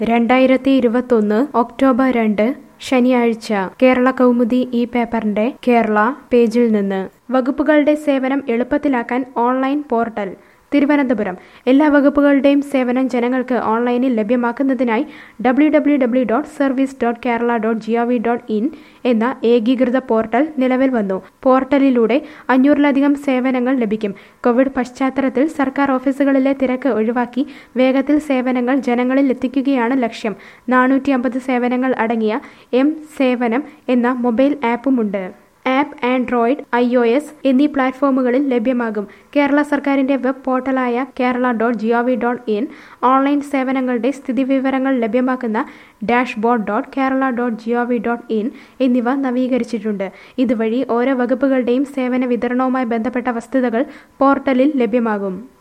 രണ്ടായിരത്തി ഇരുപത്തൊന്ന് ഒക്ടോബർ രണ്ട് ശനിയാഴ്ച കേരള കൗമുദി ഈ പേപ്പറിന്റെ കേരള പേജിൽ നിന്ന് വകുപ്പുകളുടെ സേവനം എളുപ്പത്തിലാക്കാൻ ഓൺലൈൻ പോർട്ടൽ തിരുവനന്തപുരം എല്ലാ വകുപ്പുകളുടെയും സേവനം ജനങ്ങൾക്ക് ഓൺലൈനിൽ ലഭ്യമാക്കുന്നതിനായി W W W dot service dot Kerala dot G O V dot in എന്ന ഏകീകൃത പോർട്ടൽ നിലവിൽ വന്നു പോർട്ടലിലൂടെ അഞ്ഞൂറിലധികം സേവനങ്ങൾ ലഭിക്കും കോവിഡ് പശ്ചാത്തലത്തിൽ സർക്കാർ ഓഫീസുകളിലെ തിരക്ക് ഒഴിവാക്കി വേഗത്തിൽ സേവനങ്ങൾ ജനങ്ങളിൽ എത്തിക്കുകയാണ് ലക്ഷ്യം നാനൂറ്റി അമ്പത് സേവനങ്ങൾ അടങ്ങിയ എം സേവനം എന്ന മൊബൈൽ ആപ്പുമുണ്ട് app android I O S എന്നീ പ്ലാറ്റ്ഫോമുകളിൽ ലഭ്യമാകും കേരള സർക്കാരിന്റെ വെബ് പോർട്ടലായ Kerala dot G O V dot in online സേവനങ്ങളുടെ സ്ഥിതിവിവരങ്ങൾ ലഭ്യമാക്കുന്ന dashboard dot Kerala dot G O V dot in എന്നിവ നവീകരിച്ചിട്ടുണ്ട് ഇതുവഴി ഓരോ വകുപ്പുകളുടെയും സേവന വിതരണവുമായി ബന്ധപ്പെട്ട വസ്തുതകൾ പോർട്ടലിൽ ലഭ്യമാകും